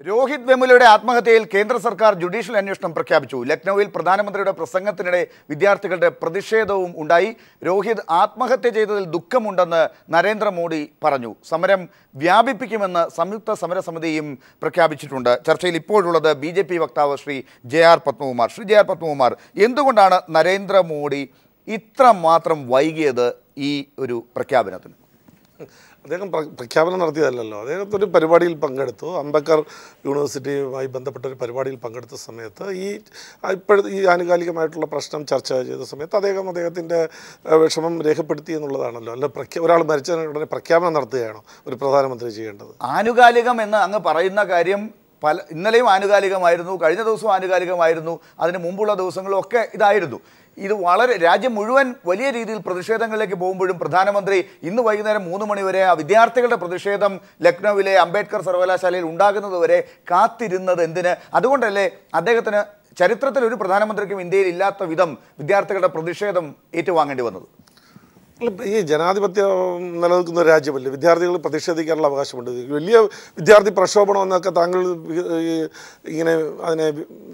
രോഹിത് വെമുലയുടെ ആത്മഹത്യയിൽ കേന്ദ്ര സർക്കാർ ജുഡീഷ്യൽ അന്വേഷണം പ്രഖ്യാപിച്ചു ലക്നൌവിൽ പ്രധാനമന്ത്രിയുടെ പ്രസംഗത്തിനിടെ വിദ്യാർത്ഥികളുടെ പ്രതിഷേധവും ഉണ്ടായി രോഹിത് ആത്മഹത്യ ചെയ്തതിൽ ദുഃഖമുണ്ടെന്ന് നരേന്ദ്രമോദി പറഞ്ഞു സമരം വ്യാപിപ്പിക്കുമെന്ന് സംയുക്ത സമരസമിതിയും പ്രഖ്യാപിച്ചിട്ടുണ്ട് ചർച്ചയിൽ ഇപ്പോഴുള്ളത് ബി ജെ പി വക്താവ് Shri J R Padmakumar Shri J R Padmakumar എന്തുകൊണ്ടാണ് നരേന്ദ്രമോദി ഇത്ര മാത്രം വൈകിയത് ഈ ഒരു പ്രഖ്യാപനത്തിന് അദ്ദേഹം പ്ര- പ്രഖ്യാപനം നടത്തിയതല്ലല്ലോ അദ്ദേഹം ഒരു പരിപാടിയിൽ പങ്കെടുത്തു അംബേദ്കർ യൂണിവേഴ്സിറ്റിയുമായി ബന്ധപ്പെട്ട ഒരു പരിപാടിയിൽ പങ്കെടുത്ത സമയത്ത് ഈ ഇപ്പോഴത്തെ ഈ ആനുകാലികമായിട്ടുള്ള പ്രശ്നം ചർച്ച ചെയ്ത സമയത്ത് അദ്ദേഹം അദ്ദേഹത്തിൻ്റെ ഏഹ്, വിഷമം രേഖപ്പെടുത്തി എന്നുള്ളതാണല്ലോ അല്ല പ്രഖ്യാ ഒരാൾ മരിച്ചതിന് ഉടനെ പ്രഖ്യാപനം നടത്തുകയാണോ ഒരു പ്രധാനമന്ത്രി ചെയ്യേണ്ടത് ആനുകാലികം എന്ന് അങ്ങ് പറയുന്ന കാര്യം പല ഇന്നലെയും ആനുകാലികമായിരുന്നു കഴിഞ്ഞ ദിവസവും ആനുകാലികമായിരുന്നു അതിന് മുമ്പുള്ള ദിവസങ്ങളും ഒക്കെ ഇതായിരുന്നു ഇത് വളരെ രാജ്യം മുഴുവൻ വലിയ രീതിയിൽ പ്രതിഷേധങ്ങളിലേക്ക് പോകുമ്പോഴും പ്രധാനമന്ത്രി ഇന്ന് വൈകുന്നേരം മൂന്ന് മണി വരെ ആ വിദ്യാർത്ഥികളുടെ പ്രതിഷേധം ലക്നൌവിലെ അംബേദ്കർ സർവകലാശാലയിൽ ഉണ്ടാകുന്നത് വരെ കാത്തിരുന്നത് എന്തിന് അതുകൊണ്ടല്ലേ അദ്ദേഹത്തിന് ചരിത്രത്തിൽ ഒരു പ്രധാനമന്ത്രിക്കും ഇന്ത്യയിൽ ഇല്ലാത്ത വിധം വിദ്യാർത്ഥികളുടെ പ്രതിഷേധം ഏറ്റുവാങ്ങേണ്ടി വന്നത് അല്ല, ഈ ജനാധിപത്യം നിലനിൽക്കുന്ന ഒരു രാജ്യമല്ലേ വിദ്യാർത്ഥികൾ പ്രതിഷേധിക്കാനുള്ള അവകാശമുണ്ട് വലിയ വിദ്യാർത്ഥി പ്രക്ഷോഭണം എന്നൊക്കെ താങ്കൾ വി- ഈ ഇങ്ങനെ അതിനെ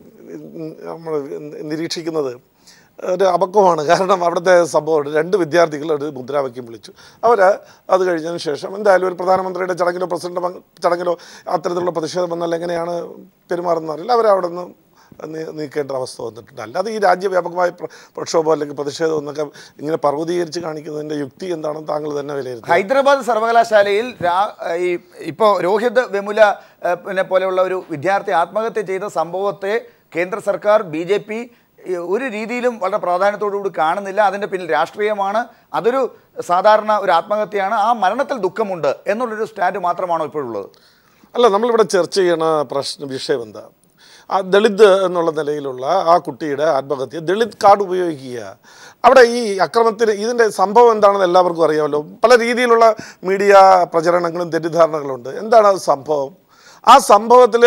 നമ്മൾ നിരീക്ഷിക്കുന്നത് ഒരു അപക്വമാണ് കാരണം അവിടുത്തെ സംഭവം രണ്ട് വിദ്യാർത്ഥികൾ ഒരു മുദ്രാവാക്യം വിളിച്ചു അവർ അത് കഴിഞ്ഞതിന് ശേഷം എന്തായാലും ഒരു പ്രധാനമന്ത്രിയുടെ ചടങ്ങിലോ പ്രസിഡന്റ് പങ്ക് ചടങ്ങിലോ അത്തരത്തിലുള്ള പ്രതിഷേധം വന്നാൽ എങ്ങനെയാണ് പെരുമാറുന്നത് അറിയില്ല അവരവിടെ നിന്ന് നീ- നീക്കേണ്ട അവസ്ഥ വന്നിട്ടുണ്ട് അല്ലാതെ ഈ രാജ്യവ്യാപകമായ പ്ര- പ്രക്ഷോഭം അല്ലെങ്കിൽ പ്രതിഷേധം എന്നൊക്കെ ഇങ്ങനെ പർവ്വതീകരിച്ച് കാണിക്കുന്നതിൻ്റെ യുക്തി എന്താണെന്ന് താങ്കൾ തന്നെ വിലയിരുത്തും ഹൈദരാബാദ് സർവകലാശാലയിൽ രാ- ഈ ഇപ്പോൾ രോഹിത് വെമുല ഏഹ്, പിന്നെ പോലെയുള്ള ഒരു വിദ്യാർത്ഥി ആത്മഹത്യ ചെയ്ത സംഭവത്തെ കേന്ദ്ര സർക്കാർ ബി ജെ പി ഒരു രീതിയിലും വളരെ പ്രാധാന്യത്തോടുകൂടി കാണുന്നില്ല അതിൻ്റെ പിന്നിൽ രാഷ്ട്രീയമാണ് അതൊരു സാധാരണ ഒരു ആത്മഹത്യയാണ് ആ മരണത്തിൽ ദുഃഖമുണ്ട് എന്നുള്ളൊരു സ്റ്റാൻഡ് മാത്രമാണോ ഇപ്പോഴുള്ളത് അല്ല നമ്മളിവിടെ ചർച്ച ചെയ്യണ പ്രശ്ന വിഷയം എന്താ ആ ദളിത് എന്നുള്ള നിലയിലുള്ള ആ കുട്ടിയുടെ ആത്മഹത്യ ദളിത് കാർഡ് ഉപയോഗിക്കുക അവിടെ ഈ അക്രമത്തിന് ഇതിൻ്റെ സംഭവം എന്താണെന്ന് എല്ലാവർക്കും അറിയാമല്ലോ പല രീതിയിലുള്ള മീഡിയ പ്രചരണങ്ങളും തെറ്റിദ്ധാരണകളുണ്ട് എന്താണ് അത് സംഭവം ആ സംഭവത്തിൽ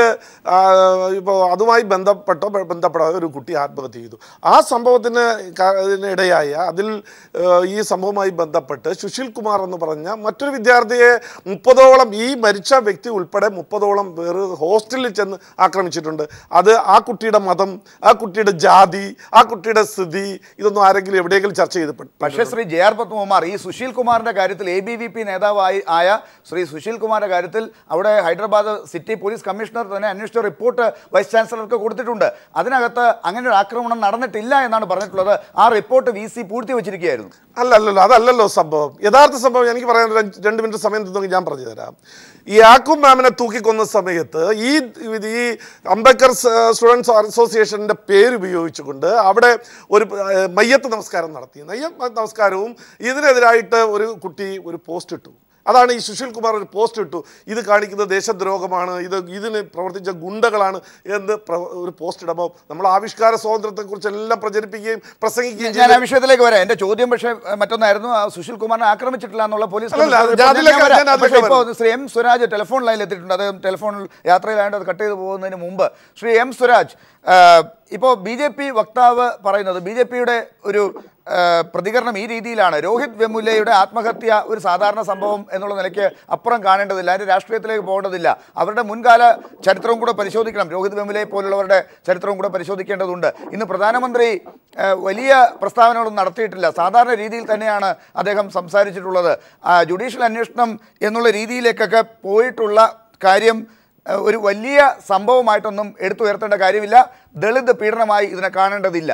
ഇപ്പോൾ അതുമായി ബന്ധപ്പെട്ടോ ബ- ബന്ധപ്പെടാതെ ഒരു കുട്ടി ആത്മഹത്യ ചെയ്തു ആ സംഭവത്തിന് ക- ഇതിനിടയായ അതിൽ ആ, ഈ സംഭവവുമായി ബന്ധപ്പെട്ട് സുശീൽ കുമാർ എന്ന് പറഞ്ഞ മറ്റൊരു വിദ്യാർത്ഥിയെ മുപ്പതോളം ഈ മരിച്ച വ്യക്തി ഉൾപ്പെടെ മുപ്പതോളം പേർ ഹോസ്റ്റലിൽ ചെന്ന് ആക്രമിച്ചിട്ടുണ്ട് അത് ആ കുട്ടിയുടെ മതം ആ കുട്ടിയുടെ ജാതി ആ കുട്ടിയുടെ സ്ഥിതി ഇതൊന്നും ആരെങ്കിലും എവിടെയെങ്കിലും ചർച്ച ചെയ്തപ്പെട്ടു പക്ഷേ ശ്രീ ജെ ആർ പത്മകുമാർ ഈ സുശീൽ കുമാറിന്റെ കാര്യത്തിൽ എ ബി വി പി നേതാവായി ആയ ശ്രീ സുശീൽ കുമാറിന്റെ കാര്യത്തിൽ അവിടെ ഹൈദരാബാദ് സിറ്റി പോലീസ് കമ്മീഷണർ തന്നെ അന്വേഷിച്ച റിപ്പോർട്ട് വൈസ് ചാൻസലർക്ക് കൊടുത്തിട്ടുണ്ട് അതിനകത്ത് അങ്ങനെ ഒരു ആക്രമണം നടന്നിട്ടില്ല എന്നാണ് പറഞ്ഞിട്ടുള്ളത് ആ റിപ്പോർട്ട് വി സി പൂഴ്ത്തി വെച്ചിരിക്കുകയായിരുന്നു അല്ല അല്ലല്ലോ അതല്ലല്ലോ സംഭവം യഥാർത്ഥ സംഭവം എനിക്ക് പറയാൻ ഒരു അഞ്ച് രണ്ട് മിനിറ്റ് സമയം തന്നെങ്കിൽ ഞാൻ പറഞ്ഞു തരാം ഈ ആക്കും മാമിനെ തൂക്കിക്കൊന്ന സമയത്ത് ഈ ഇത് ഈ അംബേദ്കർ സ്റ്റുഡൻസ് അസോസിയേഷൻ്റെ പേര് ഉപയോഗിച്ചുകൊണ്ട് അവിടെ ഒരു ഏഹ്, മയ്യത്ത് നമസ്കാരം നടത്തി മയ്യത്ത് നമസ്കാരവും ഇതിനെതിരായിട്ട് ഒരു കുട്ടി ഒരു പോസ്റ്റ് ഇട്ടു അതാണ് ഈ സുശീൽ കുമാർ ഒരു പോസ്റ്റ് ഇട്ടു ഇത് കാണിക്കുന്നത് ദേശദ്രോഹമാണ് ഇത് ഇതിന് പ്രവർത്തിച്ച ഗുണ്ടകളാണ് എന്ന് പ്ര- ഒരു പോസ്റ്റ് ഇടുമ്പോൾ നമ്മൾ ആവിഷ്കാര സ്വാതന്ത്ര്യത്തെക്കുറിച്ച് എല്ലാം പ്രചരിപ്പിക്കുകയും പ്രസംഗിക്കുകയും ഞാൻ ആ വിഷയത്തിലേക്ക് വരാം എന്റെ ചോദ്യം പക്ഷേ ഏഹ്, മറ്റൊന്നായിരുന്നു ആ സുശീൽ കുമാറിനെ ആക്രമിച്ചിട്ടില്ല എന്നുള്ള പോലീസ് അല്ലല്ല, കമ്മീഷണർ ഞാൻ റിപ്പോർട്ട് ഞാൻ അതിലേക്ക് വരാം. ഞാൻ അതിലേക്ക് പക്ഷേ ഇപ്പോൾ വരാം. ശ്രീ എം സ്വരാജ് ടെലിഫോൺ ലൈനിൽ എത്തിയിട്ടുണ്ട് അദ്ദേഹം ടെലിഫോണിൽ യാത്രയിലായത് അത് കട്ട് ചെയ്ത് പോകുന്നതിന് മുമ്പ് ശ്രീ എം സ്വരാജ് ഇപ്പോൾ ബി ജെ പി വക്താവ് പറയുന്നത് ബി ജെ പിയുടെ ഒരു ആ, പ്രതികരണം ഈ രീതിയിലാണ് രോഹിത് വെമുലയുടെ ആത്മഹത്യ ഒരു സാധാരണ സംഭവം എന്നുള്ള നിലയ്ക്ക് അപ്പുറം കാണേണ്ടതില്ല അതിൻ്റെ രാഷ്ട്രീയത്തിലേക്ക് പോകേണ്ടതില്ല അവരുടെ മുൻകാല ചരിത്രവും കൂടെ പരിശോധിക്കണം രോഹിത് വെമുലയെ പോലുള്ളവരുടെ ചരിത്രവും കൂടെ പരിശോധിക്കേണ്ടതുണ്ട് ഇന്ന് പ്രധാനമന്ത്രി ആ, വലിയ പ്രസ്താവനകളൊന്നും നടത്തിയിട്ടില്ല സാധാരണ രീതിയിൽ തന്നെയാണ് അദ്ദേഹം സംസാരിച്ചിട്ടുള്ളത് ആ, ജുഡീഷ്യൽ അന്വേഷണം എന്നുള്ള രീതിയിലേക്കൊക്കെ പോയിട്ടുള്ള കാര്യം ആ, ഒരു വലിയ സംഭവമായിട്ടൊന്നും എടുത്തുയർത്തേണ്ട കാര്യമില്ല ദളിത് പീഡനമായി ഇതിനെ കാണേണ്ടതില്ല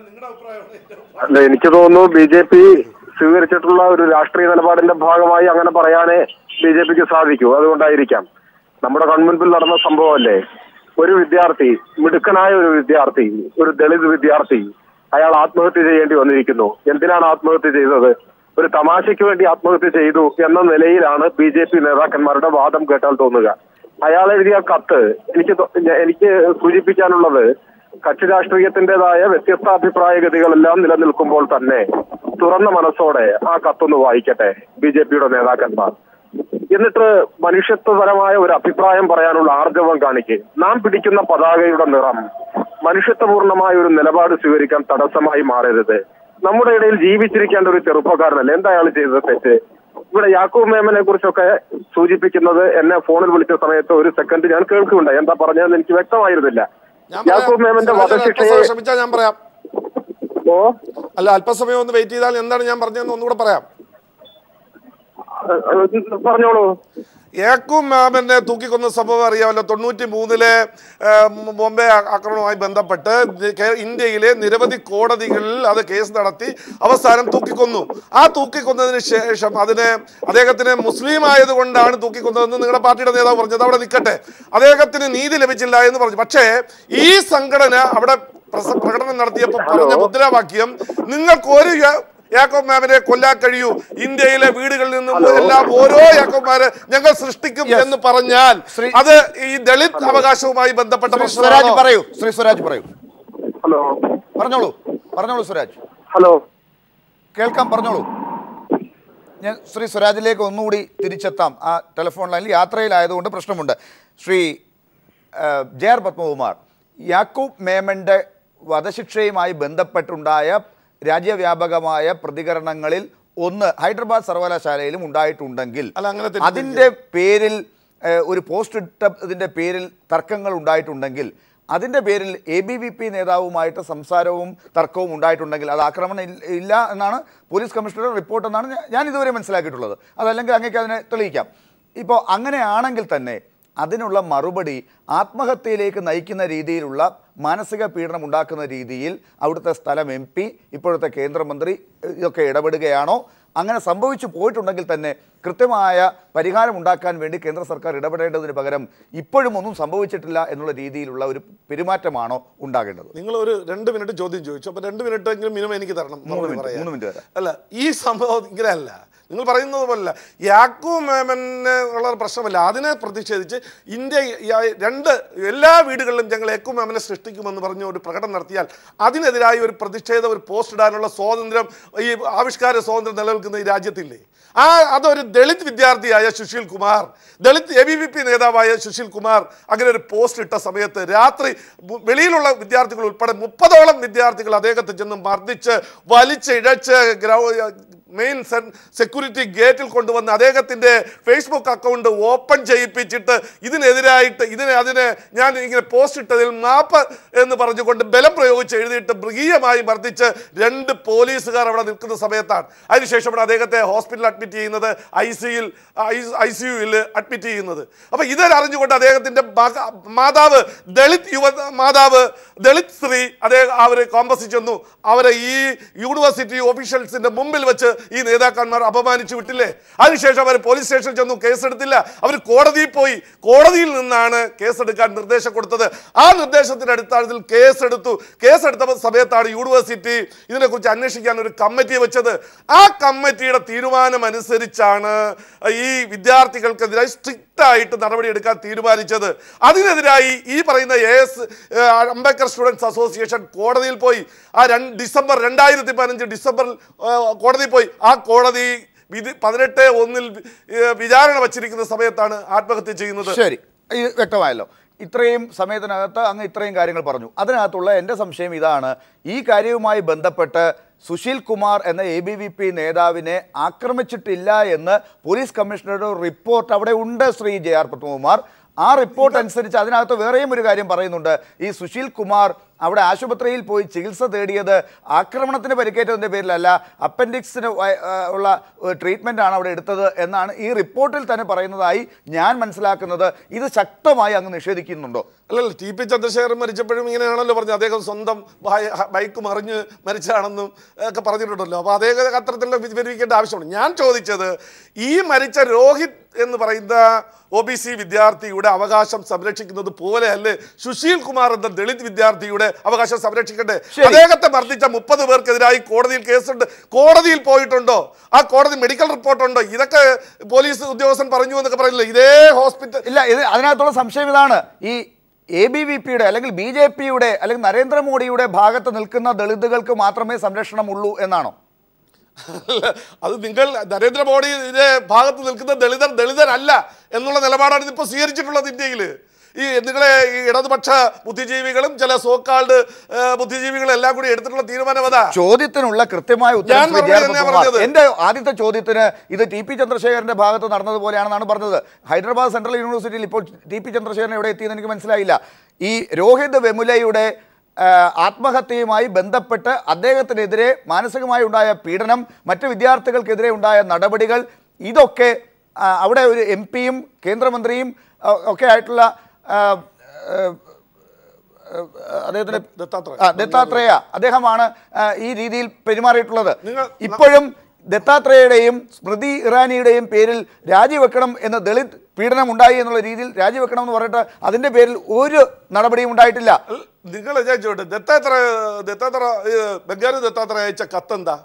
അല്ല എനിക്ക് തോന്നുന്നു ബി ജെ പി സ്വീകരിച്ചിട്ടുള്ള ഒരു രാഷ്ട്രീയ നിലപാടിന്റെ ഭാഗമായി അങ്ങനെ പറയാനേ ബി ജെ പിക്ക് സാധിക്കൂ അതുകൊണ്ടായിരിക്കാം നമ്മുടെ കൺമുൻപിൽ നടന്ന സംഭവമല്ലേ ഒരു വിദ്യാർത്ഥി മിടുക്കനായ ഒരു വിദ്യാർത്ഥി ഒരു ദളിത് വിദ്യാർത്ഥി അയാൾ ആത്മഹത്യ ചെയ്യേണ്ടി വന്നിരിക്കുന്നു എന്തിനാണ് ആത്മഹത്യ ചെയ്തത് ഒരു തമാശയ്ക്ക് വേണ്ടി ആത്മഹത്യ ചെയ്തു എന്ന നിലയിലാണ് ബി ജെ പി നേതാക്കന്മാരുടെ വാദം കേട്ടാൽ തോന്നുക അയാൾ എഴുതിയ കത്ത് എനിക്ക് തോ- ഞ- എനിക്ക് സൂചിപ്പിക്കാനുള്ളത് കക്ഷി രാഷ്ട്രീയത്തിന്റേതായ വ്യത്യസ്ത അഭിപ്രായഗതികളെല്ലാം നിലനിൽക്കുമ്പോൾ തന്നെ തുറന്ന മനസ്സോടെ ആ കത്തൊന്ന് വായിക്കട്ടെ ബി ജെ പിയുടെ നേതാക്കന്മാർ എന്നിട്ട് മനുഷ്യത്വപരമായ ഒരു അഭിപ്രായം പറയാനുള്ള ആർജവം കാണിക്കുക നാം പിടിക്കുന്ന പതാകയുടെ നിറം മനുഷ്യത്വപൂർണമായ ഒരു നിലപാട് സ്വീകരിക്കാൻ തടസ്സമായി മാറരുത് നമ്മുടെ ഇടയിൽ ജീവിച്ചിരിക്കേണ്ട ഒരു ചെറുപ്പക്കാരനല്ലേ എന്താ അയാൾ ചെയ്തത് തെറ്റ് ഇവിടെ യാക്കൂബ് മേമനെ കുറിച്ചൊക്കെ സൂചിപ്പിക്കുന്നത് എന്നെ ഫോണിൽ വിളിച്ച സമയത്ത് ഒരു സെക്കൻഡ് ഞാൻ കേൾക്കുന്നുണ്ട് എന്താ പറഞ്ഞതെന്ന് എനിക്ക് വ്യക്തമായിരുന്നില്ല ഞാൻ യാക്കൂബ് മേമന്റെ പറയാം. വധശിക്ഷയെ അല്പസമയം ക്ഷമിച്ചാൽ ഞാൻ പറയാം ഓ അല്ല അല്പസമയം ഒന്ന് വെയിറ്റ് ചെയ്താൽ എന്താണ് ഞാൻ പറഞ്ഞതെന്ന് ഒന്നുകൂടെ പറയാം അഹ് അഹ് പറഞ്ഞോളൂ ഏക്കും മാമനെ തൂക്കിക്കൊന്ന സംഭവം അറിയാമല്ലോ തൊണ്ണൂറ്റി മൂന്നിലെ ബോംബെ ആ- ആക്രമണവുമായി ബന്ധപ്പെട്ട് ദി- കേ- ഇന്ത്യയിലെ നിരവധി കോടതികളിൽ അത് കേസ് നടത്തി അവസാനം തൂക്കിക്കൊന്നു ആ തൂക്കിക്കൊന്നതിന് ശേഷം അതിന് അദ്ദേഹത്തിന് മുസ്ലിം ആയതുകൊണ്ടാണ് തൂക്കിക്കൊന്നതെന്ന് നിങ്ങളുടെ പാർട്ടിയുടെ നേതാവ് പറഞ്ഞത് അവിടെ നിൽക്കട്ടെ അദ്ദേഹത്തിന് നീതി ലഭിച്ചില്ല എന്ന് പറഞ്ഞു പക്ഷേ ഈ സംഘടന അവിടെ പ്രസ- പ്രകടനം നടത്തിയപ്പോൾ പറഞ്ഞ മുദ്രാവാക്യം നിങ്ങൾക്ക് ഒരു യ- യാക്കോബ് മാമിനെ കൊല്ലാൻ കഴിയൂ ഇന്ത്യയിലെ വീടുകളിൽ നിന്നും എല്ലാം ഓരോ യാക്കോബ്മാരെ ഞങ്ങൾ സൃഷ്ടിക്കും Yes. എന്ന് പറഞ്ഞാൽ ശ്രീ- അത് ഈ ദളിത് അവകാശവുമായി ബന്ധപ്പെട്ട ശ്രീ സ്വരാജ് പ്രശ്നമാണോ പറയൂ ശ്രീ സ്വരാജ് പറയൂ ഹലോ പറഞ്ഞോളൂ പറഞ്ഞോളൂ സ്വരാജ് ഹലോ കേൾക്കാം പറഞ്ഞോളൂ ഞാൻ ശ്രീ സ്വരാജിലേക്ക് ഒന്നുകൂടി തിരിച്ചെത്താം ആ ടെലിഫോൺ ലൈനിൽ യാത്രയിലായതുകൊണ്ട് പ്രശ്നമുണ്ട് ശ്രീ ആ, ജെ ആർ പത്മകുമാർ യാക്കൂബ് മേമന്റെ വധശിക്ഷയുമായി ബന്ധപ്പെട്ടുണ്ടായ രാജ്യവ്യാപകമായ പ്രതികരണങ്ങളിൽ ഒന്ന് ഹൈദരാബാദ് സർവകലാശാലയിലും ഉണ്ടായിട്ടുണ്ടെങ്കിൽ അല്ല, അങ്ങനെ തെറ്റിദ്ധരിക്കരുത്. അതിൻ്റെ പേരിൽ ഏഹ്, ഒരു പോസ്റ്റ് ഇട്ടതിൻ്റെ പേരിൽ തർക്കങ്ങൾ ഉണ്ടായിട്ടുണ്ടെങ്കിൽ അതിൻ്റെ പേരിൽ എ ബി വി പി നേതാവുമായിട്ട് സംസാരവും തർക്കവും ഉണ്ടായിട്ടുണ്ടെങ്കിൽ അത് ആക്രമണം ഇല്ല- ഇല്ല എന്നാണ് പോലീസ് കമ്മീഷണറുടെ റിപ്പോർട്ട് എന്നാണ് ഞാൻ- ഞാൻ ഇതുവരെ മനസ്സിലാക്കിയിട്ടുള്ളത് അതല്ലെങ്കിൽ അങ്ങേക്ക് അതിനെ തെളിയിക്കാം ഇപ്പോൾ അങ്ങനെയാണെങ്കിൽ തന്നെ അതിനുള്ള മറുപടി ആത്മഹത്യയിലേക്ക് നയിക്കുന്ന രീതിയിലുള്ള മാനസിക പീഡനം ഉണ്ടാക്കുന്ന രീതിയിൽ അവിടുത്തെ സ്ഥലം എം പി ഇപ്പോഴത്തെ കേന്ദ്രമന്ത്രി ഇതൊക്കെ ഇടപെടുകയാണോ അങ്ങനെ സംഭവിച്ചു പോയിട്ടുണ്ടെങ്കിൽ തന്നെ കൃത്യമായ പരിഹാരം ഉണ്ടാക്കാൻ വേണ്ടി കേന്ദ്ര സർക്കാർ ഇടപെടേണ്ടതിന് പകരം ഇപ്പോഴും ഒന്നും സംഭവിച്ചിട്ടില്ല എന്നുള്ള രീതിയിലുള്ള ഒരു പെരുമാറ്റമാണോ ഉണ്ടാകേണ്ടത് നിങ്ങൾ ഒരു രണ്ട് മിനിറ്റ് ചോദ്യം ചോദിച്ചു അപ്പൊ രണ്ട് മിനിറ്റ് എങ്കിലും മിനിമം എനിക്ക് തരണം മൂന്ന് മറുപടി മിനിറ്റ്, പറയാൻ. മൂന്ന് മിനിറ്റ് തരാം. അല്ല ഈ സംഭവം ഇങ്ങനെയല്ല നിങ്ങൾ പറയുന്നത് പോലല്ല യാക്കൂ മേമന് ഉള്ള പ്രശ്നമല്ല അതിനെ പ്രതിഷേധിച്ച് ഇന്ത്യ ഈ- രണ്ട് എല്ലാ വീടുകളിലും ഞങ്ങൾ യാക്കൂ മേമനെ സൃഷ്ടിക്കുമെന്ന് പറഞ്ഞ് ഒരു പ്രകടനം നടത്തിയാൽ അതിനെതിരായി ഒരു പ്രതിഷേധം ഒരു പോസ്റ്റ് ഇടാനുള്ള സ്വാതന്ത്ര്യം ഈ ആവിഷ്കാര സ്വാതന്ത്ര്യം നിലനിൽക്കുന്ന ഈ രാജ്യത്തില്ലേ ആ അതൊരു ദളിത് വിദ്യാർത്ഥിയായ Sushil Kumar Dalit A B V P നേതാവായ സുശീൽ കുമാർ അങ്ങനെ ഒരു പോസ്റ്റ് ഇട്ട സമയത്ത് രാത്രി ബു- വെളിയിലുള്ള വിദ്യാർത്ഥികൾ ഉൾപ്പെടെ മുപ്പതോളം വിദ്യാർത്ഥികൾ അദ്ദേഹത്തെ ചെന്ന് മർദ്ദിച്ച് വലിച്ചിഴച്ച് ഗ്രൗ മെയിൻ സെക്യൂരിറ്റി ഗേറ്റിൽ കൊണ്ടുവന്ന് അദ്ദേഹത്തിന്റെ ഫേസ്ബുക്ക് അക്കൗണ്ട് ഓപ്പൺ ചെയ്യിപ്പിച്ചിട്ട് ഇതിനെതിരായിട്ട് ഇതിനെ അതിന് ഞാൻ ഇങ്ങനെ പോസ്റ്റ് ഇട്ടതിൽ മാപ്പ് എന്ന് പറഞ്ഞുകൊണ്ട് ബലം പ്രയോഗിച്ച് എഴുതിയിട്ട് മൃഗീയമായി മർദ്ദിച്ച് രണ്ട് പോലീസുകാർ അവിടെ നിൽക്കുന്ന സമയത്താണ് അതിനുശേഷം അദ്ദേഹത്തെ ഹോസ്പിറ്റലിൽ അഡ്മിറ്റ് ചെയ്യുന്നത് ഐ സിയിൽ ഐ സി യുയിൽ അഡ്മിറ്റ് ചെയ്യുന്നത് അപ്പൊ ഇതറിഞ്ഞുകൊണ്ട് അദ്ദേഹത്തിന്റെ മക- മാതാവ് ദളിത് യുവ മാതാവ് ദളിത് സ്ത്രീ അദ്ദേഹം അവരെ കോമ്പസിൽ ചെന്നു അവരെ ഈ യൂണിവേഴ്സിറ്റി ഓഫീഷ്യൽസിന്റെ മുമ്പിൽ വെച്ച് ഈ നേതാക്കന്മാർ അപമാനിച്ചു വിട്ടില്ലേ അതിനുശേഷം അവർ പോലീസ് സ്റ്റേഷനിൽ ചെന്നു കേസെടുത്തില്ല അവർ കോടതിയിൽ പോയി കോടതിയിൽ നിന്നാണ് കേസെടുക്കാൻ നിർദ്ദേശം കൊടുത്തത് ആ നിർദ്ദേശത്തിന്റെ അടിസ്ഥാനത്തിൽ കേസെടുത്തു കേസെടുത്ത സമയത്താണ് യൂണിവേഴ്സിറ്റി ഇതിനെക്കുറിച്ച് അന്വേഷിക്കാൻ ഒരു കമ്മിറ്റി വെച്ചത് ആ കമ്മിറ്റിയുടെ തീരുമാനം അനുസരിച്ചാണ് ഈ വിദ്യാർത്ഥികൾക്കെതിരായി സ്ട്രിക്റ്റ് ആയിട്ട് നടപടിയെടുക്കാൻ തീരുമാനിച്ചത് അതിനെതിരായി ഈ പറയുന്ന A S Ambedkar students association കോടതിയിൽ പോയി ആ രണ്ട് ഡിസംബർ രണ്ടായിരത്തി പതിനഞ്ച് ഡിസംബറിൽ ആ, കോടതിയിൽ പോയി ആ കോടതി വിധി പതിനെട്ട് ഒന്നിൽ ഏ, വിചാരണ വച്ചിരിക്കുന്ന സമയത്താണ് ആത്മഹത്യ ചെയ്യുന്നത് ശരി ഇത് വ്യക്തമായല്ലോ ഇത്രയും സമയത്തിനകത്ത് അങ്ങ് ഇത്രയും കാര്യങ്ങൾ പറഞ്ഞു അതിനകത്തുള്ള എൻ്റെ സംശയം ഇതാണ് ഈ കാര്യവുമായി ബന്ധപ്പെട്ട് സുശീൽ കുമാർ എന്ന എ ബി വി പി നേതാവിനെ ആക്രമിച്ചിട്ടില്ല എന്ന് പോലീസ് കമ്മീഷണറുടെ റിപ്പോർട്ട് അവിടെ ഉണ്ട് ശ്രീ ജെ ആർ പത്മകുമാർ ആ റിപ്പോർട്ട് അനുസരിച്ച് അതിനകത്ത് വേറെയും ഒരു കാര്യം പറയുന്നുണ്ട് ഈ സുശീൽ കുമാർ അവിടെ ആശുപത്രിയിൽ പോയി ചികിത്സ തേടിയത് ആക്രമണത്തിന് പരിക്കേറ്റതിൻ്റെ പേരിലല്ല അപ്പൻഡിക്സിന് വ- ആ, ഉള്ള ട്രീറ്റ്മെൻ്റ് ആണ് അവിടെ എടുത്തത് എന്നാണ് ഈ റിപ്പോർട്ടിൽ തന്നെ പറയുന്നതായി ഞാൻ മനസ്സിലാക്കുന്നത് ഇത് ശക്തമായി അങ്ങ് നിഷേധിക്കുന്നുണ്ടോ അല്ലല്ല ടി പി ചന്ദ്രശേഖരൻ മരിച്ചപ്പോഴും ഇങ്ങനെയാണല്ലോ പറഞ്ഞത് അദ്ദേഹം സ്വന്തം ബൈ- ബൈക്ക് മറിഞ്ഞ് മരിച്ചാണെന്നും ഒക്കെ പറഞ്ഞിട്ടുണ്ടല്ലോ അപ്പോൾ അദ്ദേഹം അത്തരത്തിലുള്ള വിവരിക്കേണ്ട ആവശ്യമുണ്ട് ഞാൻ ചോദിച്ചത് ഈ മരിച്ച രോഹിത് എന്ന് പറയുന്ന ഒ ബി സി വിദ്യാർത്ഥിയുടെ അവകാശം സംരക്ഷിക്കുന്നത് പോലെയല്ലേ സുശീൽ കുമാർ എന്ന ദളിത് വിദ്യാർത്ഥിയുടെ അവകാശം സംരക്ഷിക്കണ്ടേ ശരി. അദ്ദേഹത്തെ മർദ്ദിച്ച മുപ്പത് പേർക്കെതിരായി കോടതിയിൽ കേസുണ്ട് കോടതിയിൽ പോയിട്ടുണ്ടോ ആ കോടതി മെഡിക്കൽ റിപ്പോർട്ടുണ്ടോ ഇതൊക്കെ പോലീസ് ഉദ്യോഗസ്ഥൻ പറഞ്ഞു എന്നൊക്കെ പറയുന്നില്ല ഇതേ ഹോസ്പിറ്റൽ ഇല്ല ഇത് അതിനകത്തുള്ള സംശയം ഇതാണ് ഈ എ ബി വി പിയുടെ അല്ലെങ്കിൽ ബി ജെ പിയുടെ അല്ലെങ്കിൽ നരേന്ദ്രമോദിയുടെ ഭാഗത്ത് നിൽക്കുന്ന ദളിതുകൾക്ക് മാത്രമേ സംരക്ഷണമുള്ളൂ എന്നാണോ അല്ല, അത് നിങ്ങൾ നരേന്ദ്രമോദിയുടെ ഭാഗത്ത് നിൽക്കുന്ന ദളിതർ ദളിതരല്ല എന്നുള്ള നിലപാടാണ് ഇപ്പോൾ സ്വീകരിച്ചിട്ടുള്ളത് ഇന്ത്യയിൽ ഈ നിങ്ങളെ ഈ ഇടതുപക്ഷ ബുദ്ധിജീവികളും ചില സോക്കാൾഡ് ബുദ്ധിജീവികളും എല്ലാം കൂടി എടുത്തിട്ടുള്ള തീരുമാനം അതാ ചോദ്യത്തിനുള്ള കൃത്യമായ ഉത്തരം ഞാൻ ശ്രീ മറുപടി ജയറാം തന്നെയാ കുമാർ. പറഞ്ഞത്. എന്റെ ആദ്യത്തെ ചോദ്യത്തിന് ഇത് ടി പി ചന്ദ്രശേഖരന്റെ ഭാഗത്ത് നടന്നതുപോലെയാണെന്നാണ് പറഞ്ഞത് ഹൈദരാബാദ് സെൻട്രൽ യൂണിവേഴ്സിറ്റിയിൽ ഇപ്പോൾ ടി പി ചന്ദ്രശേഖരൻ എവിടെ എത്തിയെന്ന് എനിക്ക് മനസ്സിലായില്ല ഈ രോഹിത് വെമുലയുടെ ആ, ആത്മഹത്യയുമായി ബന്ധപ്പെട്ട് അദ്ദേഹത്തിനെതിരെ മാനസികമായി ഉണ്ടായ പീഡനം മറ്റ് വിദ്യാർത്ഥികൾക്കെതിരെ ഉണ്ടായ നടപടികൾ ഇതൊക്കെ ആ, അവിടെ ഒരു എം പിയും കേന്ദ്രമന്ത്രിയും ആ, ഒക്കെ ആയിട്ടുള്ള ആ, ആ, അദ്ദേഹത്തിന് ദത്താത്രേയ. ആ, ദത്താത്രേയ അദ്ദേഹമാണ് ആ, ഈ രീതിയിൽ പെരുമാറിയിട്ടുള്ളത് നിങ്ങൾ- ഇപ്പോഴും ദത്താത്രേയയുടെയും സ്മൃതി ഇറാനിയുടെയും പേരിൽ രാജിവെക്കണം എന്ന് ദളിത് പീഡനം ഉണ്ടായി എന്നുള്ള രീതിയിൽ രാജിവെക്കണം എന്ന് പറഞ്ഞിട്ട് അതിന്റെ പേരിൽ ഒരു നടപടിയും ഉണ്ടായിട്ടില്ല നിങ്ങൾ ഞാൻ ചോദിട്ടെ ദത്താത്ര ദത്താത്ര ബംഗാളി ദത്താത്ര അയച്ച കത്തെന്താ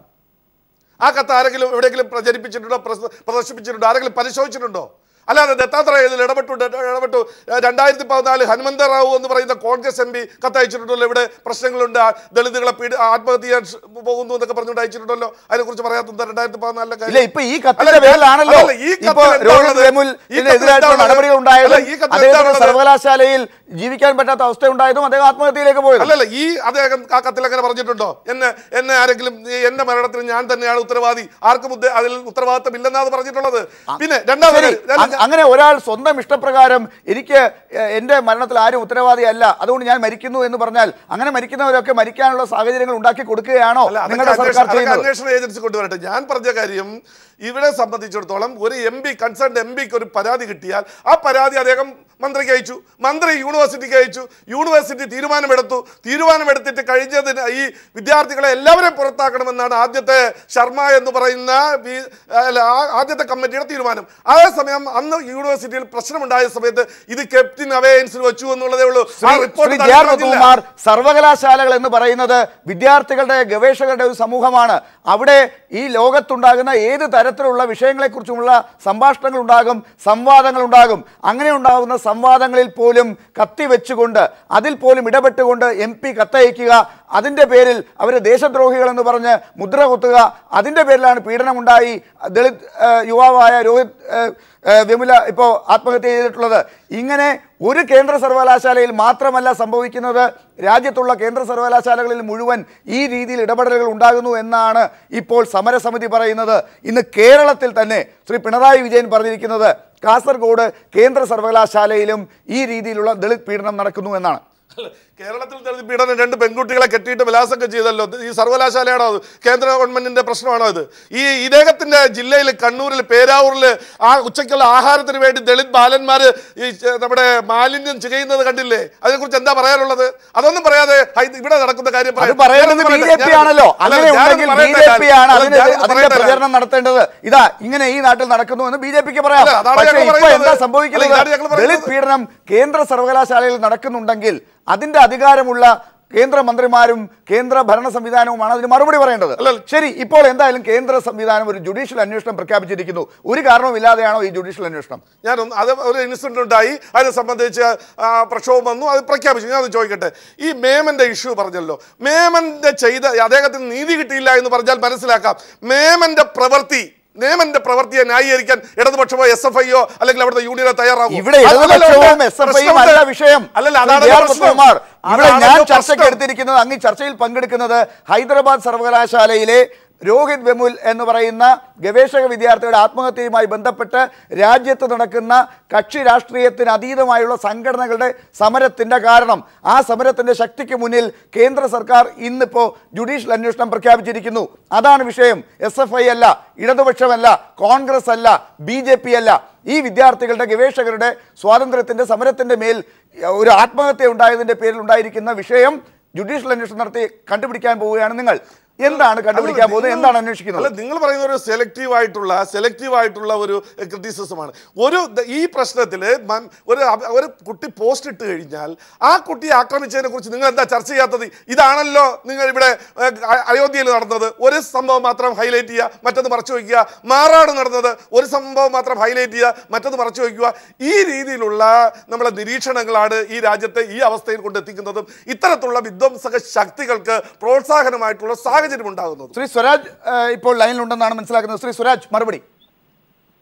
ആ കത്ത് ആരെങ്കിലും എവിടെയെങ്കിലും പ്രചരിപ്പിച്ചിട്ടുണ്ടോ പ്രസ- പ്രദർശിപ്പിച്ചിട്ടുണ്ടോ ആരെങ്കിലും പരിശോധിച്ചിട്ടുണ്ടോ അല്ലാതെ ദത്താത്രേയ ഇതിൽ ഇടപെട്ടു ഡ- ഇടപെട്ടു രണ്ടായിരത്തി പതിനാല് ഹനുമന്ത റാവു എന്ന് പറയുന്ന കോൺഗ്രസ് എം പി കത്തയച്ചിട്ടുണ്ടല്ലോ ഇവിടെ പ്രശ്നങ്ങളുണ്ട് ആ ദളിതുകളെ പീഡ ആത്മഹത്യ ചെയ്യാൻ ഷ് പോകുന്നു എന്നൊക്കെ പറഞ്ഞുകൊണ്ട് അയച്ചിട്ടുണ്ടല്ലോ അതിനെക്കുറിച്ച് പറയാത്ത രണ്ടായിരത്തി പതിനാലിലെ കാര്യം ഇല്ല ഇപ്പൊ ഈ കത്തിന്റെ അല്ല, പേരിലാണല്ലോ അല്ല, ഈ കത്തിൽ ഇപ്പൊ എന്താ രോഹിത് ഉള്ളത്? വെമുൽ ഈ കത്തിൽ എതിരായിട്ടുള്ള എന്താ നടപടികൾ ഉള്ളത്? ഉണ്ടായതും അല്ല, ഈ കത്തിൽ എന്താ അദ്ദേഹത്തിന് ഉള്ളത്? സർവകലാശാലയിൽ ജീവിക്കാൻ പറ്റാത്ത അവസ്ഥ ഉണ്ടായതും അദ്ദേഹം ആത്മഹത്യയിലേക്ക് പോയത് അല്ലല്ല ഈ അദ്ദേഹം ആ കത്തിൽ അങ്ങനെ പറഞ്ഞിട്ടുണ്ടോ എന്നെ എന്നെ ആരെങ്കിലും ഈ എന്റെ മരണത്തിന് ഞാൻ തന്നെയാണ് ഉത്തരവാദി ആർക്കും ഉദ്ദേ- അതിൽ ഉത്തരവാദിത്തം ഇല്ലെന്നാണ് പറഞ്ഞിട്ടുള്ളത് പിന്നെ രണ്ടാമത് ശരി, അ- അങ്ങനെ ഒരാൾ സ്വന്തം ഇഷ്ടപ്രകാരം എനിക്ക് എ, എന്റെ മരണത്തിൽ ആരും ഉത്തരവാദിയല്ല അതുകൊണ്ട് ഞാൻ മരിക്കുന്നു എന്ന് പറഞ്ഞാൽ അങ്ങനെ മരിക്കുന്നവരൊക്കെ മരിക്കാനുള്ള സാഹചര്യങ്ങൾ ഉണ്ടാക്കി കൊടുക്കുകയാണോ അല്ല, അതൊക്കെ നിങ്ങളുടെ അന്വേഷണ- സർക്കാർ അതൊക്കെ ചെയ്യുന്നത് അന്വേഷണ ഏജൻസി കൊണ്ടുവരട്ടെ ഞാൻ പറഞ്ഞ കാര്യം ഇവിടെ സംബന്ധിച്ചിടത്തോളം ഒരു എം പി കൺസേൺ എം പിക്ക് ഒരു പരാതി കിട്ടിയാൽ ആ പരാതി അദ്ദേഹം മന്ത്രിക്ക് അയച്ചു മന്ത്രി യൂണിവേഴ്സിറ്റിക്ക് അയച്ചു യൂണിവേഴ്സിറ്റി തീരുമാനമെടുത്തു തീരുമാനമെടുത്തിട്ട് കഴിഞ്ഞതിന് ഈ വിദ്യാർത്ഥികളെ എല്ലാവരെയും പുറത്താക്കണമെന്നാണ് ആദ്യത്തെ ശർമ്മ എന്ന് പറയുന്ന വി- അല്ല, ആ- ആദ്യത്തെ കമ്മിറ്റിയുടെ തീരുമാനം അതേസമയം അന്ന് യൂണിവേഴ്സിറ്റിയിൽ പ്രശ്നമുണ്ടായ സമയത്ത് ഇത് കെപ്റ്റിൻ അവേയൻസിൽ വെച്ചു എന്നുള്ളതേ ഉള്ളൂ ആ Shri report Shri J R തള്ളിക്കളഞ്ഞില്ല. മുത്തുകുമാർ സർവകലാശാലകൾ എന്ന് പറയുന്നത് വിദ്യാർത്ഥികളുടെ ഗവേഷകരുടെ ഒരു സമൂഹമാണ് അവിടെ ഈ ലോകത്തുണ്ടാകുന്ന ഏത് തരത്തിലുള്ള വിഷയങ്ങളെക്കുറിച്ചുമുള്ള സംഭാഷണങ്ങൾ ഉണ്ടാകും സംവാദങ്ങൾ ഉണ്ടാകും അങ്ങനെ ഉണ്ടാകുന്ന സംവാദങ്ങളിൽ പോലും കത്തിവെച്ചുകൊണ്ട് അതിൽ പോലും ഇടപെട്ടുകൊണ്ട് എം പി കത്തയക്കുക അതിൻ്റെ പേരിൽ അവർ ദേശദ്രോഹികൾ എന്ന് പറഞ്ഞ് മുദ്ര കുത്തുക അതിൻ്റെ പേരിലാണ് പീഡനമുണ്ടായി ദളിത് ഏഹ്, യുവാവായ രോഹിത് ഏഹ്, ഏഹ്, വിമല ഇപ്പോൾ ആത്മഹത്യ ചെയ്തിട്ടുള്ളത് ഇങ്ങനെ ഒരു കേന്ദ്ര സർവകലാശാലയിൽ മാത്രമല്ല സംഭവിക്കുന്നത് രാജ്യത്തുള്ള കേന്ദ്ര സർവകലാശാലകളിൽ മുഴുവൻ ഈ രീതിയിൽ ഇടപെടലുകൾ ഉണ്ടാകുന്നു എന്നാണ് ഇപ്പോൾ സമരസമിതി പറയുന്നത് ഇന്ന് കേരളത്തിൽ തന്നെ ശ്രീ പിണറായി വിജയൻ പറഞ്ഞിരിക്കുന്നത് കാസർഗോഡ് കേന്ദ്ര സർവകലാശാലയിലും ഈ രീതിയിലുള്ള ദളിത് പീഡനം നടക്കുന്നു എന്നാണ് അല്ല, കേരളത്തിൽ ദളിത് പീഡനം രണ്ട് പെൺകുട്ടികളെ കെട്ടിയിട്ട് വിലാസമൊക്കെ ചെയ്തല്ലോ ഇത് ഈ സർവകലാശാലയാണോ അത് കേന്ദ്ര ഗവൺമെന്റിന്റെ പ്രശ്നമാണോ ഇത് ഈ ഇദ്ദേഹത്തിന്റെ ജില്ലയിൽ കണ്ണൂരിൽ പേരാവൂരിൽ ആ ഉച്ചയ്ക്കുള്ള ആഹാരത്തിന് വേണ്ടി ദളിത് ബാലന്മാർ ഈ ചെ- നമ്മുടെ മാലിന്യം ചെയ്യുന്നത് കണ്ടില്ലേ അതിനെക്കുറിച്ച് എന്താ പറയാനുള്ളത് അതൊന്നും പറയാതെ ഹൈ- ഇവിടെ നടക്കുന്ന കാര്യം അത് പറയാം. പറയുന്നത് ഞാനൊന്ന് ബി പറയട്ടെ, ജെ പി ഞാൻ- ആണല്ലോ അല്ല, അങ്ങനെ ഞാനൊന്ന് ഉണ്ടെങ്കിൽ ബി പറയട്ടെ, ജെ പി ആണ് അല്ല, അതിന് ഞാനൊന്ന് അതിന്റെ പറയട്ടെ. പ്രചരണം നടത്തേണ്ടത് ഇതാ ഇങ്ങനെ ഈ നാട്ടിൽ നടക്കുന്നു എന്ന് ബി ജെ പിക്ക് പറയാം അല്ല, അതാണ് പക്ഷേ ഞങ്ങൾ ഇപ്പൊ പറയുന്നത്. എന്താ അല്ല, സംഭവിക്കുന്നത് ഇതാണ് ഞങ്ങൾ പറയുന്നത്. ദളിത് പീഡനം കേന്ദ്ര സർവകലാശാലയിൽ നടക്കുന്നുണ്ടെങ്കിൽ അതിന്റെ അധികാരമുള്ള കേന്ദ്ര മന്ത്രിമാരും കേന്ദ്ര ഭരണ സംവിധാനവുമാണ് അതിന് മറുപടി പറയേണ്ടത് അല്ല, ശരി ഇപ്പോൾ എന്തായാലും കേന്ദ്ര സംവിധാനം ഒരു ജുഡീഷ്യൽ അന്വേഷണം പ്രഖ്യാപിച്ചിരിക്കുന്നു ഒരു കാരണവുമില്ലാതെയാണോ ഈ ജുഡീഷ്യൽ അന്വേഷണം ഞാനൊന്ന് അത് ഒരു ഇൻസിഡന്റ് ഉണ്ടായി അതിനെ സംബന്ധിച്ച് ആ, പ്രക്ഷോഭം വന്നു അത് പ്രഖ്യാപിച്ചു ഞാൻ ചോദിക്കട്ടെ ഈ മേമന്റെ ഇഷ്യൂ പറഞ്ഞല്ലോ മേമന്റെ ചെയ്ത അദ്ദേഹത്തിന് നീതി കിട്ടിയില്ല എന്ന് പറഞ്ഞാൽ മനസ്സിലാക്കാം മേമന്റെ പ്രവൃത്തി മേമന്റെ പ്രവൃത്തിയെ ന്യായീകരിക്കാൻ ഇടതുപക്ഷമോ എസ് എഫ് ഐയോ അല്ലെങ്കിൽ അവിടുത്തെ യൂണിയനോ തയ്യാറാകും ഇവിടെ ഇടതുപക്ഷവും എസ് എഫ് ഐയും അല്ല വിഷയം അല്ലല്ല ശ്രീ അതാണ് ജെ ആർ പ്രശ്നം. മുത്തുകുമാർ, ഇവിടെ ഞാൻ അതാണല്ലോ ചർച്ചയ്ക്ക് പ്രശ്നം. എടുത്തിരിക്കുന്നത് അങ്ങ് ഈ ചർച്ചയിൽ പങ്കെടുക്കുന്നത് ഹൈദരാബാദ് സർവകലാശാലയിലെ രോഹിത് വെമുൽ എന്ന് പറയുന്ന ഗവേഷക വിദ്യാർത്ഥിയുടെ ആത്മഹത്യയുമായി ബന്ധപ്പെട്ട് രാജ്യത്ത് നടക്കുന്ന കക്ഷി രാഷ്ട്രീയത്തിന് അതീതമായുള്ള സംഘടനകളുടെ സമരത്തിന്റെ കാരണം ആ സമരത്തിന്റെ ശക്തിക്ക് മുന്നിൽ കേന്ദ്ര സർക്കാർ ഇന്നിപ്പോ ജുഡീഷ്യൽ അന്വേഷണം പ്രഖ്യാപിച്ചിരിക്കുന്നു അതാണ് വിഷയം എസ് എഫ് ഐ അല്ല ഇടതുപക്ഷമല്ല കോൺഗ്രസ് അല്ല ബി ജെ പി അല്ല ഈ വിദ്യാർത്ഥികളുടെ ഗവേഷകരുടെ സ്വാതന്ത്ര്യത്തിന്റെ സമരത്തിന്റെ മേൽ ഒരു ആത്മഹത്യ ഉണ്ടായതിന്റെ പേരിൽ ഉണ്ടായിരിക്കുന്ന വിഷയം ജുഡീഷ്യൽ അന്വേഷണം നടത്തി കണ്ടുപിടിക്കാൻ പോവുകയാണ് നിങ്ങൾ എന്താണ് കണ്ടുപിടിക്കാൻ അല്ല, പോകുന്നത് നിങ്ങൾ- എന്താണ് അന്വേഷിക്കുന്നത് അല്ല നിങ്ങൾ പറയുന്ന ഒരു സെലക്റ്റീവ് ആയിട്ടുള്ള സെലക്റ്റീവ് ആയിട്ടുള്ള ഒരു ക്രിറ്റിസിസമാണ് ഒരു ദ- ഈ പ്രശ്നത്തിൽ ഒരു അഭ- ഒരു കുട്ടി പോസ്റ്റ് ഇട്ട് കഴിഞ്ഞാൽ ആ കുട്ടിയെ ആക്രമിച്ചതിനെ കുറിച്ച് നിങ്ങൾ എന്താ ചർച്ച ചെയ്യാത്തത് ഇതാണല്ലോ നിങ്ങൾ ഇവിടെ ഏഹ്, അ- അയോധ്യയിൽ നടന്നത് ഒരു സംഭവം മാത്രം ഹൈലൈറ്റ് ചെയ്യുക മറ്റൊന്ന് മറച്ചു വയ്ക്കുക മാറാട് നടന്നത് ഒരു സംഭവം മാത്രം ഹൈലൈറ്റ് ചെയ്യുക മറ്റൊന്ന് മറച്ചു വയ്ക്കുക ഈ രീതിയിലുള്ള നമ്മളെ നിരീക്ഷണങ്ങളാണ് ഈ രാജ്യത്തെ ഈ അവസ്ഥയിൽ കൊണ്ടെത്തിക്കുന്നതും ഇത്തരത്തിലുള്ള വിധ്വംസക ശക്തികൾക്ക് പ്രോത്സാഹനമായിട്ടുള്ള സാഹചര്യം ഉണ്ടാകുന്നത് ശ്രീ സ്വരാജ് ഏഹ്, ഇപ്പോൾ ലൈനിലുണ്ടെന്നാണ് മനസ്സിലാക്കുന്നത് ശ്രീ സ്വരാജ് മറുപടി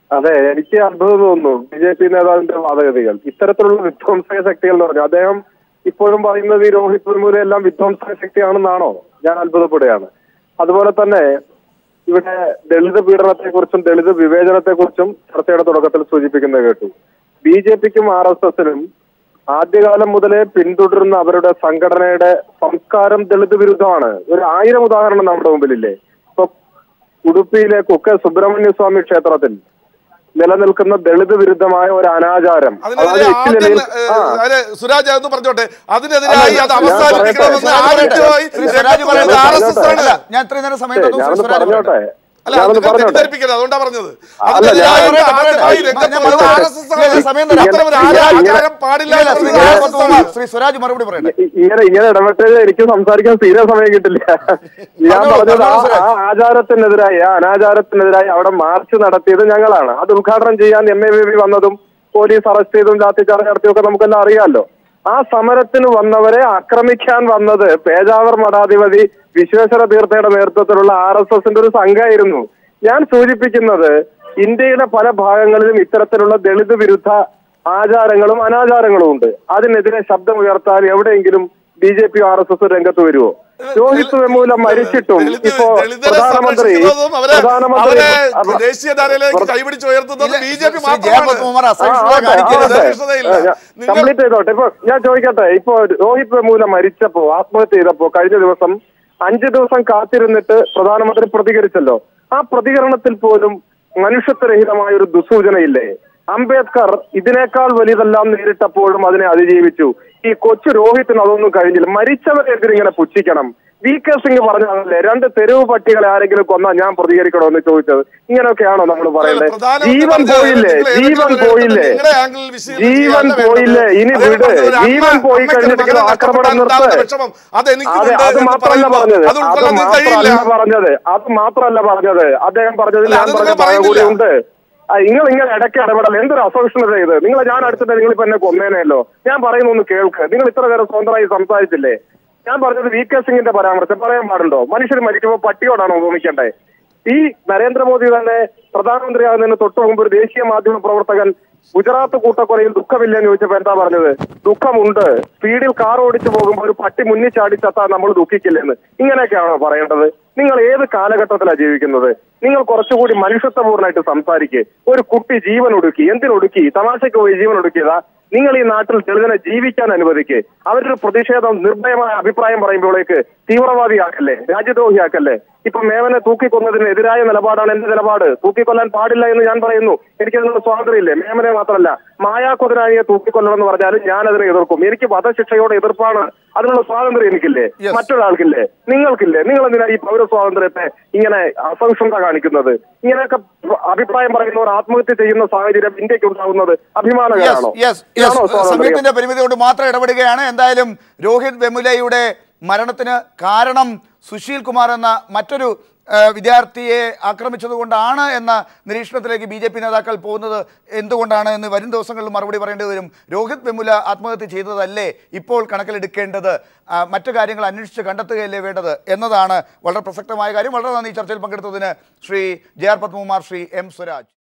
അതെ എനിക്ക് അത്ഭുതം തോന്നുന്നു ബി ജെ പി നേതാവിന്റെ വാദഗതികൾ ഇത്തരത്തിലുള്ള വിധ്വംസക ശക്തികൾ എന്ന് പറഞ്ഞു അദ്ദേഹം ഇപ്പോഴും പറയുന്നത് ഈ രോഹിത് മുർമുര എല്ലാം വിധ്വംസക ശക്തിയാണെന്നാണോ ഞാൻ അത്ഭുതപ്പെടുകയാണ് അതുപോലെ തന്നെ ഇവിടെ ദളിത് പീഡനത്തെ കുറിച്ചും ദളിത് വിവേചനത്തെ കുറിച്ചും ചർച്ചയുടെ തുടക്കത്തിൽ സൂചിപ്പിക്കുന്നത് കേട്ടു ബി ജെ പിക്കും ആർ എസ് എസിനും ആദ്യകാലം മുതലേ പിന്തുടരുന്ന അവരുടെ സംഘടനയുടെ സംസ്കാരം ദളിത് വിരുദ്ധമാണ് ഒരു ആയിരം ഉദാഹരണം നമ്മുടെ മുമ്പിലില്ലേ ഇപ്പൊ ഉടുപ്പിയിലെ കുക്കെ സുബ്രഹ്മണ്യ സ്വാമി ക്ഷേത്രത്തിൽ നിലനിൽക്കുന്ന ദളിത് വിരുദ്ധമായ ഒരു അനാചാരം അതിനെതിരെ അതായത് ആദ്യം എച്ചിലയിൽ- ഏഹ്, ആ. അതിന് സുരാജ് അതൊന്ന് പറഞ്ഞോട്ടെ അതിനെതിരായി അല്ല, അത് ഞാൻ അവസാനിപ്പിക്കണമെന്ന് പറയട്ടെ. ആദ്യമായി ശ്രീ സ്വരാജ് രംഗത്ത് പറയുന്നത് വന്നത് ആർ എസ് RSS എസ് ആണ്. അല്ല ഞാൻ ഇത്രയും നേരം സമയം തന്നു ശ്രീ ഞാനൊന്ന് സ്വരാജ് പറഞ്ഞോട്ടെ പറയട്ടെ. അല്ല ഞാനൊന്ന് അത് പറഞ്ഞോട്ടെ തെറ്റിദ്ധരിപ്പിക്കരുത് അതുകൊണ്ടാ പറഞ്ഞത് അല്ല, അതിനെതിരായി ഞാൻ- ആദ്യമായി ഞാൻ രംഗത്ത് മറുപടി വന്നത് പറയാം. RSS ആണ്. ഇല്ല, സമയം തരാം. അത്തരം ഒരു ഇങ്ങനെ- ആചാരം പാടില്ല ഇല്ല, ശ്രീ എന്നുള്ളത് ജയപത് RSS ആണ്. കുമാർ, ശ്രീ സ്വരാജ് മറുപടി പറയട്ടെ ഇ- ഇങ്ങനെ ഇങ്ങനെ ഇടപെട്ട് എനിക്ക് സംസാരിക്കാൻ തീരെ സമയം കിട്ടില്ല ഞാൻ പറഞ്ഞോളൂ, പറഞ്ഞത് ആ പറഞ്ഞോളൂ, ആ ആചാരത്തിനെതിരായി ആ അനാചാരത്തിനെതിരായി അവിടെ മാർച്ച് നടത്തിയത് ഞങ്ങളാണ് അത് ഉദ്ഘാടനം ചെയ്യാൻ എം എ ബി വന്നതും പോലീസ് അറസ്റ്റ് ചെയ്തും ലാത്തിച്ചാർജ് നടത്തിയൊക്കെ നമുക്കെല്ലാം അറിയാമല്ലോ ആ സമരത്തിന് വന്നവരെ ആക്രമിക്കാൻ വന്നത് പേജാവർ മഠാധിപതി വിശ്വേശ്വര തീർത്ഥയുടെ നേതൃത്വത്തിലുള്ള ആർ എസ് എസിന്റെ ഒരു സംഘമായിരുന്നു ഞാൻ സൂചിപ്പിക്കുന്നത് ഇന്ത്യയുടെ പല ഭാഗങ്ങളിലും ഇത്തരത്തിലുള്ള ദളിത് വിരുദ്ധ ആചാരങ്ങളും അനാചാരങ്ങളും ഉണ്ട് അതിനെതിരെ ശബ്ദമുയർത്താൻ എവിടെയെങ്കിലും B J P R S S രംഗത്ത് വരുമോ രോഹിത് വെമൂല മരിച്ചിട്ടും ദളിത്- ഇപ്പോ ദളിതരെ പ്രധാനമന്ത്രി സംരക്ഷിക്കുന്നതും അവരെ പ്രധാനമന്ത്രി അവരെ അപ്പൊ- ദേശീയ ധാരയിലേക്ക് കൈപിടിച്ച് ഉയർത്തുന്നത് ഇല്ല, B J P Shri Jayapath Kumar അസഹിഷ്ണുത കാണിക്കരുത് അസഹിഷ്ണുതയില്ല. നിങ്ങൾ- കംപ്ലീറ്റ് ചെയ്തോട്ടെ ഇപ്പൊ ഞാൻ ചോദിക്കട്ടെ ഇപ്പൊ രോഹിത് വെമൂല മരിച്ചപ്പോ ആത്മഹത്യ ചെയ്തപ്പോ കഴിഞ്ഞ ദിവസം അഞ്ചു ദിവസം കാത്തിരുന്നിട്ട് പ്രധാനമന്ത്രി പ്രതികരിച്ചല്ലോ ആ പ്രതികരണത്തിൽ പോലും മനുഷ്യത്വരഹിതമായ ഒരു ദുസൂചനയില്ലേ അംബേദ്കർ ഇതിനേക്കാൾ വലുതെല്ലാം നേരിട്ടപ്പോഴും അതിനെ അതിജീവിച്ചു ഈ കൊച്ചു രോഹിത്തിന് അതൊന്നും കഴിഞ്ഞില്ല മരിച്ചവരെ എന്തിനിങ്ങനെ പുച്ഛിക്കണം വി കെ സിംഗ് പറഞ്ഞതല്ലേ രണ്ട് തെരുവ് പട്ടികളെ ആരെങ്കിലും കൊന്നാൽ ഞാൻ പ്രതികരിക്കണോ എന്ന് ചോദിച്ചത് ഇങ്ങനെയൊക്കെയാണോ നമ്മൾ പറയേണ്ടത് പ്രധാനമന്ത്രി ജീവൻ പറഞ്ഞത് പോയില്ലേ നിങ്ങൾ ജീവൻ ഏതെങ്കിലും പോയില്ലേ നിങ്ങളുടെ ആംഗിളിൽ വിശദീകരിക്കുകയല്ല ജീവൻ വേണ്ടത്. പോയില്ലേ ഇനി അദ്ദേഹം വിട് പറഞ്ഞത് ഒരു ജീവൻ അമ്മ- പോയി അമ്മയ്ക്ക് കഴിഞ്ഞിട്ട് മകനെ ആക്രമണം നഷ്ടപ്പെട്ടാൽ നിർത്ത് ഉണ്ടാകുന്ന വിഷമം അത് എനിക്ക് അതെ അത് മാത്രമല്ല പറഞ്ഞത് അത് അത് ഉൾക്കൊള്ളാൻ കഴിയില്ല മാത്രമല്ല പറഞ്ഞത് അത് മാത്രമല്ല പറഞ്ഞത് അദ്ദേഹം പറഞ്ഞതിൽ അല്ല, ഞാൻ അത് പറഞ്ഞ നിങ്ങൾ പറയാൻ കൂടി പറയുന്നില്ല. ഉണ്ട് ആ, നിങ്ങൾ ഇങ്ങനെ ഇടയ്ക്ക് ഇടപെടൽ എന്തൊരു അസഹിഷ്ണുത ഇത് നിങ്ങൾ ഞാൻ അടുത്തിട്ട് നിങ്ങൾ ഇപ്പൊ എന്നെ കൊന്നേനെയല്ലോ ഞാൻ പറയുന്ന ഒന്ന് കേൾക്ക് നിങ്ങൾ ഇത്ര നേരം സ്വന്തമായി സംസാരിച്ചില്ലേ ഞാൻ പറഞ്ഞത് വി കെ സിംഗിന്റെ പരാമർശം പറയാൻ പാടുണ്ടോ മനുഷ്യർ മരിക്കുമ്പോൾ പട്ടിയോടാണോ ഉപമിക്കണ്ടേ ഈ നരേന്ദ്രമോദി തന്നെ പ്രധാനമന്ത്രിയാകുന്നതിന് തൊട്ടു മുമ്പ് ഒരു ദേശീയ മാധ്യമ പ്രവർത്തകൻ ഗുജറാത്ത് കൂട്ടക്കൊലയിൽ ദുഃഖമില്ലെന്ന് ചോദിച്ചപ്പോ എന്താ പറഞ്ഞത് ദുഃഖമുണ്ട് സ്പീഡിൽ കാർ ഓടിച്ചു പോകുമ്പോൾ ഒരു പട്ടി മുന്നിൽ ചാടി ചത്താൽ നമ്മൾ ദുഃഖിക്കില്ലെന്ന് ഇങ്ങനെയൊക്കെയാണോ പറയേണ്ടത് നിങ്ങൾ ഏത് കാലഘട്ടത്തിലാണ് ജീവിക്കുന്നത് നിങ്ങൾ കുറച്ചുകൂടി മനുഷ്യത്വപൂർണ്ണമായിട്ട് സംസാരിക്കുക ഒരു കുട്ടി ജീവൻ ഒടുക്കി എന്തിനൊടുക്കി തമാശയ്ക്ക് പോയി ജീവൻ ഒടുക്കിയതാ നിങ്ങൾ ഈ നാട്ടിൽ ദളിതനെ ജീവിക്കാൻ അനുവദിക്കുക അവരുടെ പ്രതിഷേധം നിർഭയമായ അഭിപ്രായം പറയുമ്പോഴേക്ക് തീവ്രവാദിയാക്കല്ലേ രാജ്യദ്രോഹിയാക്കല്ലേ ഇപ്പൊ മേവനെ തൂക്കിക്കൊന്നതിന് എതിരായ നിലപാടാണ് എന്റെ നിലപാട് തൂക്കിക്കൊല്ലാൻ പാടില്ല എന്ന് ഞാൻ പറയുന്നു എനിക്ക് അതിനുള്ള സ്വാതന്ത്ര്യമില്ലേ മേമനെ മാത്രമല്ല മായാക്കൊതിനാനിയെ തൂക്കിക്കൊല്ലണം എന്ന് പറഞ്ഞാലും ഞാൻ അതിനെ എതിർക്കും എനിക്ക് വധശിക്ഷയോട് എതിർപ്പാണ് അതിനുള്ള സ്വാതന്ത്ര്യം എനിക്കില്ലേ Yes. മറ്റൊരാൾക്കില്ലേ നിങ്ങൾക്കില്ലേ നിങ്ങൾ എന്തിനാ ഈ പൗര സ്വാതന്ത്ര്യത്തെ ഇങ്ങനെ അസഹിഷ്ണുത കാണിക്കുന്നത് ഇങ്ങനെയൊക്കെ അഭിപ്രായം പറയുന്നവർ ആത്മഹത്യ ചെയ്യുന്ന സാഹചര്യം ഇന്ത്യക്ക് ഉണ്ടാകുന്നത് അഭിമാനകരമാണോ യെസ് യെസ് ഇതാണോ സ്വാതന്ത്ര്യം സമയത്തിന്റെ പരിമിതി കൊണ്ട് മാത്രം ഇടപെടുകയാണ് എന്തായാലും രോഹിത് വെമുലയുടെ മരണത്തിന് കാരണം സുശീൽ കുമാർ എന്ന മറ്റൊരു ആ, വിദ്യാർത്ഥിയെ ആക്രമിച്ചതുകൊണ്ടാണ് എന്ന നിരീക്ഷണത്തിലേക്ക് ബി ജെ പി നേതാക്കൾ പോകുന്നത് എന്തുകൊണ്ടാണ് എന്ന് വരും ദിവസങ്ങളിൽ മറുപടി പറയേണ്ടി വരും രോഹിത് വെമുല ആത്മഹത്യ ചെയ്തതല്ലേ ഇപ്പോൾ കണക്കിലെടുക്കേണ്ടത് ആ, മറ്റു കാര്യങ്ങൾ അന്വേഷിച്ച് കണ്ടെത്തുകയല്ലേ വേണ്ടത് എന്നതാണ് വളരെ പ്രസക്തമായ കാര്യം വളരെ നന്ദി ഈ ചർച്ചയിൽ പങ്കെടുത്തതിന് Shri J R Padmakumar Shri M Swaraj